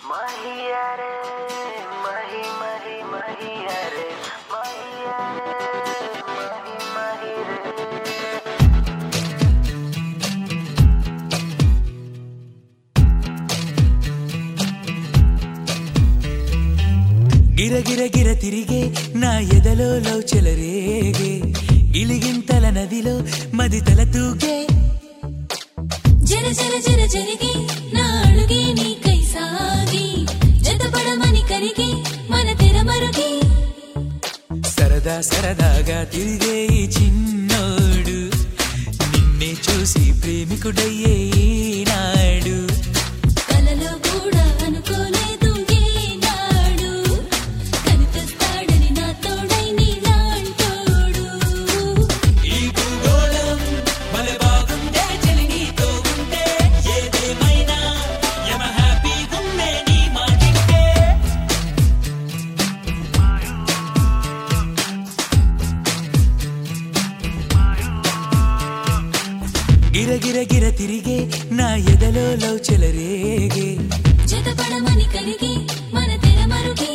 మహియరే మహి మహి మహియరే మహియరే మహి మహిరే గిరగిర గిర తిరిగే నా ఎదలో లవ్ చెలరేగే గిలిగింతల నదిలో మది తల తూగే జర జర జర జరిగి నా అడుగే నీకై సాగి జతపడమని కరిగి మన తెర మరుగి సరదా సరదాగా తిరిగే ఈ చిన్నోడు నిన్నే చూసి ప్రేమికుడయ్యే ఈనాడు కలలో కూడా అనుకోలేదు ఏనాడు కనిపిస్తాడని నా తోడై నీలాంటోడు ఈ భూగోళం భలే బాగుందే చెలి నీతో ఉంటే ఏదేమైనా యమ హ్యాపీగుందే నీ మాటింటే గిర గిర గిర తిరిగే నా ఎదలో లవ్ చెలరేగే జతపడమని కరిగి మన తెర మరుగి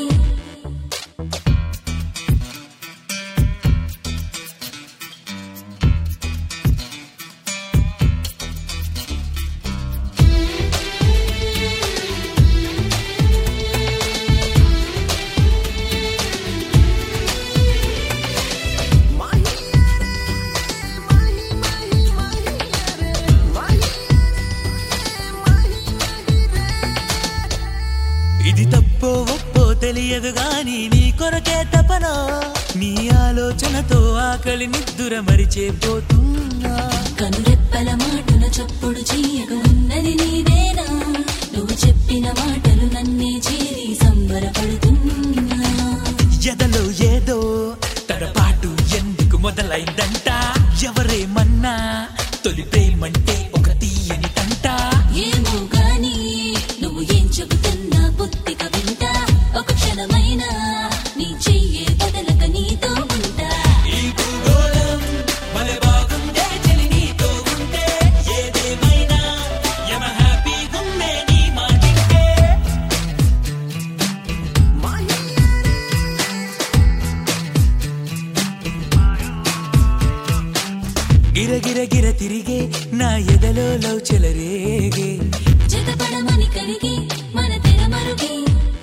ఇది తప్పో ఒప్పో తెలియదు గాని నీ కొరకే తపనా నీ ఆలోచనతో ఆకలి నిద్దుర మరిచే పోతున్నా కనురెప్పల మాటల చప్పుడు చేయగా ఉన్నది నీదేనా నువ్వు చెప్పిన మాటలు నన్నే చేరి సంబరపడుతున్నా ఎదలో ఏదో తడపాటు ఎందుకు మొదలైందంట ఎవరేమన్నా తొలి ప్రేమంటే ఒక తీయని తంట ఏమో గాని నువ్వు ఏం చెబుతున్నా బుద్ధిగా వింటా ఒక క్షణమైనా నీ చెయ్యే బదలక నీతో ఉంటా ఈ భూగోళం భలే బాగుందే చెలి నీతో ఉంటే ఏదేమైనా యమ హ్యాపీగుందే నీ మాటింటే గిర గిర గిర తిరిగే నా ఎదలో లవ్ చెలరేగే జతపడమని కలిగి మన తెర మరుగి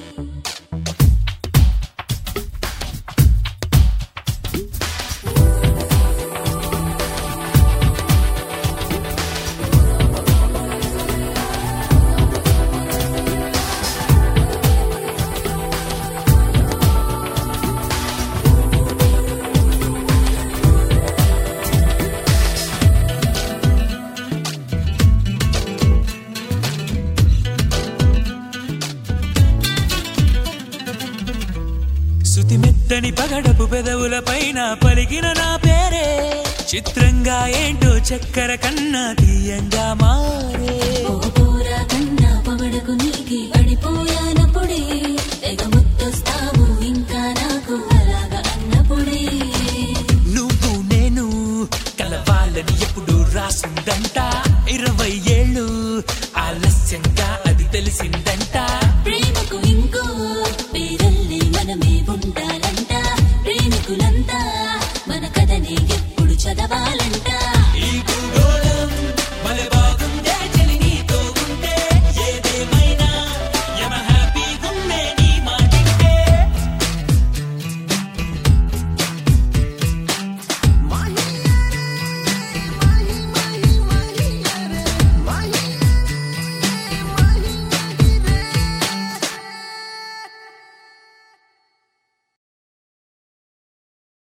శుతిమెత్తని పగడపు పెదవుల పైన పలికిన నా పేరే చిత్రంగా ఏంటో చక్కెర కన్నా తీయంగా మారే పోరా కన్నా పవడకు నీకి పడిపోయానప్పుడే తెగ ముత్తొస్తావు ఇంకా నాకు అలాగా అన్నప్పుడే నువ్వు నేను కలవాలని ఎప్పుడు రాసిందంట ఇరవై ఏళ్ళు ఆలస్యంగా అది తెలిసిందంట